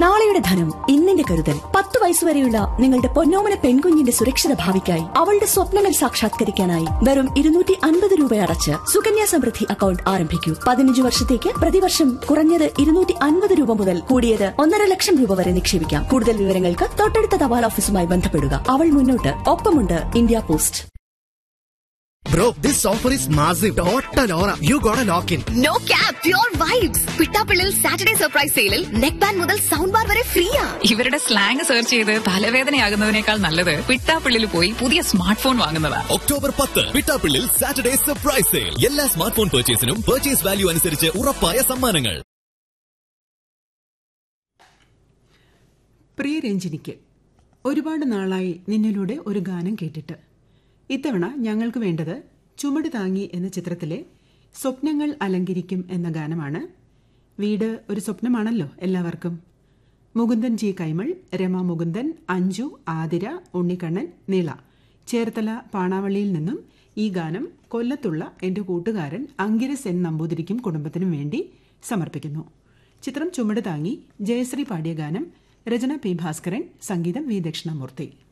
നാളെയുടെ ധനം ഇന്നിന്റെ കരുതൽ പത്ത് വയസ്സുവരെയുള്ള നിങ്ങളുടെ പൊന്നോമന പെൺകുഞ്ഞിന്റെ സുരക്ഷിത ഭാവിക്കായി അവളുടെ സ്വപ്നങ്ങൾ സാക്ഷാത്കരിക്കാനായി വെറും ഇരുന്നൂറ്റി അൻപത് രൂപ അടച്ച് സുകന്യാ സമൃദ്ധി അക്കൗണ്ട് ആരംഭിക്കൂ പതിനഞ്ച് വർഷത്തേക്ക് പ്രതിവർഷം കുറഞ്ഞത് ഇരുന്നൂറ്റി അൻപത് രൂപ മുതൽ കൂടിയത് ഒന്നര ലക്ഷം രൂപ വരെ നിക്ഷേപിക്കാം കൂടുതൽ വിവരങ്ങൾക്ക് തൊട്ടടുത്ത തപാൽ ഓഫീസുമായി ബന്ധപ്പെടുക അവൾ മുന്നോട്ട് ഒപ്പമുണ്ട് India post Bro, this offer is massive. Total aura. You gotta lock in. No cap pure vibes പിട്ടാപ്പിള്ളിൽ സാറ്റർഡേ സർപ്രൈസ് സെയിലിൽ നെക്ക് ബാൻഡ് മുതൽ സൗണ്ട് ബാർ വരെ ഫ്രീയാ ഇവരുടെ സ്ലാങ് സെർച്ച് ചെയ്ത് തലവേദനയാകുന്നതിനേക്കാൾ നല്ലത് പിട്ടാപ്പിള്ളിൽ പോയി പുതിയ സ്മാർട്ട് ഫോൺ വാങ്ങുന്നതാ ഒക്ടോബർ പത്ത് പിട്ടാപ്പിള്ളിൽ സാറ്റർഡേ സർപ്രൈസ് സെയിൽ എല്ലാ സ്മാർട്ട് ഫോൺ പർച്ചേസിനും പർച്ചേസ് വാല്യൂ അനുസരിച്ച് ഉറപ്പായ സമ്മാനങ്ങൾ പ്രിയ രഞ്ജിനിക്ക് ഒരുപാട് നാളായി നിന്നിലൂടെ ഒരു ഗാനം കേട്ടിട്ട് ഇത്തവണ ഞങ്ങൾക്ക് വേണ്ടത് ചുമട് താങ്ങി എന്ന ചിത്രത്തിലെ സ്വപ്നങ്ങൾ അലങ്കരിക്കും എന്ന ഗാനമാണ് വീട് ഒരു സ്വപ്നമാണല്ലോ എല്ലാവർക്കും മുകുന്ദൻ ജി കൈമൾ രമ മുകുന്ദൻ അഞ്ജു ആതിര ഉണ്ണിക്കണ്ണൻ നീള ചേർത്തല പാണാവള്ളിയിൽ നിന്നും ഈ ഗാനം കൊല്ലത്തുള്ള എൻ്റെ കൂട്ടുകാരൻ അങ്കിരസ് എൻ നമ്പൂതിരിക്കും കുടുംബത്തിനും വേണ്ടി സമർപ്പിക്കുന്നു ചിത്രം ചുമട് താങ്ങി ജയശ്രീ പാടിയ ഗാനം രചന പി ഭാസ്കരൻ സംഗീതം വി ദക്ഷിണാമൂർത്തി